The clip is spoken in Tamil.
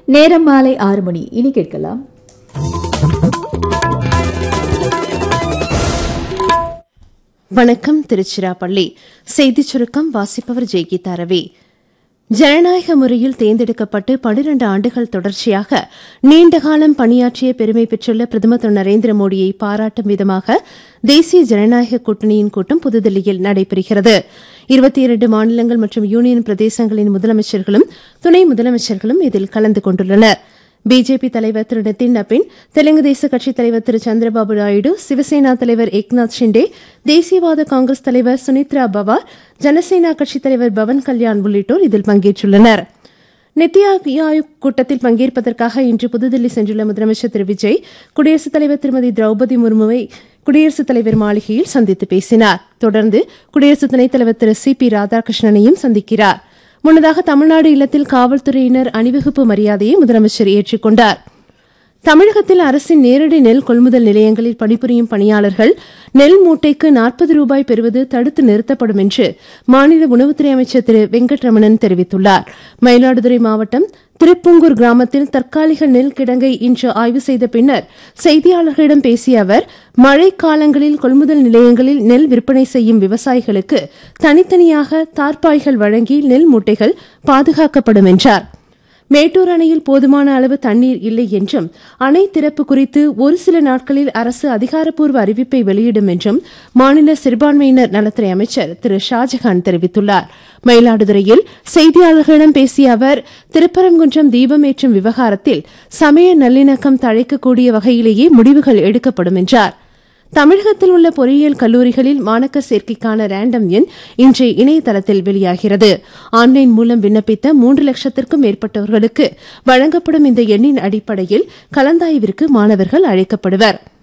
நேரம் மாலை ஆறு மணி இனி கேட்கலாம் வணக்கம் திருச்சிராப்பள்ளி செய்திச் சுருக்கம் வாசிப்பவர் ஜெய்கீதா ரவி ஜனநாயக முறையில் தேர்ந்தெடுக்கப்பட்டு பனிரண்டு ஆண்டுகள் தொடர்ச்சியாக நீண்டகாலம் பணியாற்றிய பெருமை பெற்றுள்ள பிரதமர் திரு நரேந்திர மோடியை பாராட்டும் விதமாக தேசிய ஜனநாயக கூட்டணியின் கூட்டம் புதுதில்லியில் நடைபெறுகிறது இருபத்தி இரண்டு மாநிலங்கள் மற்றும் யூனியன் பிரதேசங்களின் முதலமைச்சர்களும் துணை முதலமைச்சர்களும் இதில் கலந்து கொண்டுள்ளனா் பிஜேபி தலைவர் திரு நிதின் நபின் தெலுங்கு தேச கட்சித் தலைவர் திரு சந்திரபாபு நாயுடு சிவசேனா தலைவர் ஏக்நாத் ஷிண்டே தேசியவாத காங்கிரஸ் தலைவர் சுனித்ரா பவார் ஜனசேனா கட்சித் தலைவர் பவன் கல்யாண் உள்ளிட்டோர் இதில் பங்கேற்றுள்ளனர் நித்தி ஆயோக் கூட்டத்தில் பங்கேற்பதற்காக இன்று புதுதில்லி சென்றுள்ள முதலமைச்சர் திரு விஜய் குடியரசுத் தலைவர் திருமதி திரௌபதி முர்முவை குடியரசுத் தலைவர் மாளிகையில் சந்தித்து பேசினார் தொடர்ந்து குடியரசு துணைத் தலைவர் திரு சி பி ராதாகிருஷ்ணனையும் சந்திக்கிறார் முன்னதாக தமிழ்நாடு இல்லத்தில் காவல்துறையினர் அணிவகுப்பு மரியாதையை முதலமைச்சர் ஏற்றுக்கொண்டார் தமிழகத்தில் அரசின் நேரடி நெல் கொள்முதல் நிலையங்களில் பணிபுரியும் பணியாளர்கள் நெல் மூட்டைக்கு நாற்பது ரூபாய் பெறுவது தடுத்து நிறுத்தப்படும் என்று மாநில உணவுத்துறை அமைச்சர் திரு வெங்கட்ரமணன் தெரிவித்துள்ளார் மயிலாடுதுறை மாவட்டம் திருப்புங்கூர் கிராமத்தில் தற்காலிக நெல் கிடங்கை இன்று ஆய்வு செய்த பின்னர் செய்தியாளர்களிடம் பேசிய அவர் மழை காலங்களில் கொள்முதல் நிலையங்களில் நெல் விற்பனை செய்யும் விவசாயிகளுக்கு தனித்தனியாக தார்பாய்கள் வழங்கி நெல் மூட்டைகள் பாதுகாக்கப்படும் என்றார் மேட்டூர் அணையில் போதுமான அளவு தண்ணீர் இல்லை என்றும் அணை திறப்பு குறித்து ஒரு சில நாட்களில் அரசு அதிகாரப்பூர்வ அறிவிப்பை வெளியிடும் என்றும் மாநில சிறுபான்மையினர் நலத்துறை அமைச்சர் திரு ஷாஜகான் தெரிவித்துள்ளார் மயிலாடுதுறையில் செய்தியாளர்களிடம் பேசிய அவர் திருப்பரங்குன்றம் தீபம் ஏற்றும் விவகாரத்தில் சமய நல்லிணக்கம் தழைக்கக்கூடிய வகையிலேயே முடிவுகள் எடுக்கப்படும் என்றார் தமிழகத்தில் உள்ள பொறியியல் கல்லூரிகளில் மாணக்கர் சேர்க்கைக்கான ரேண்டம் எண் இன்று இணையதளத்தில் வெளியாகிறது ஆன்லைன் மூலம் விண்ணப்பித்த மூன்று லட்சத்திற்கும் மேற்பட்டவர்களுக்கு வழங்கப்படும் இந்த எண்ணின் அடிப்படையில் கலந்தாய்விற்கு மாணவர்கள் அழைக்கப்படுவர்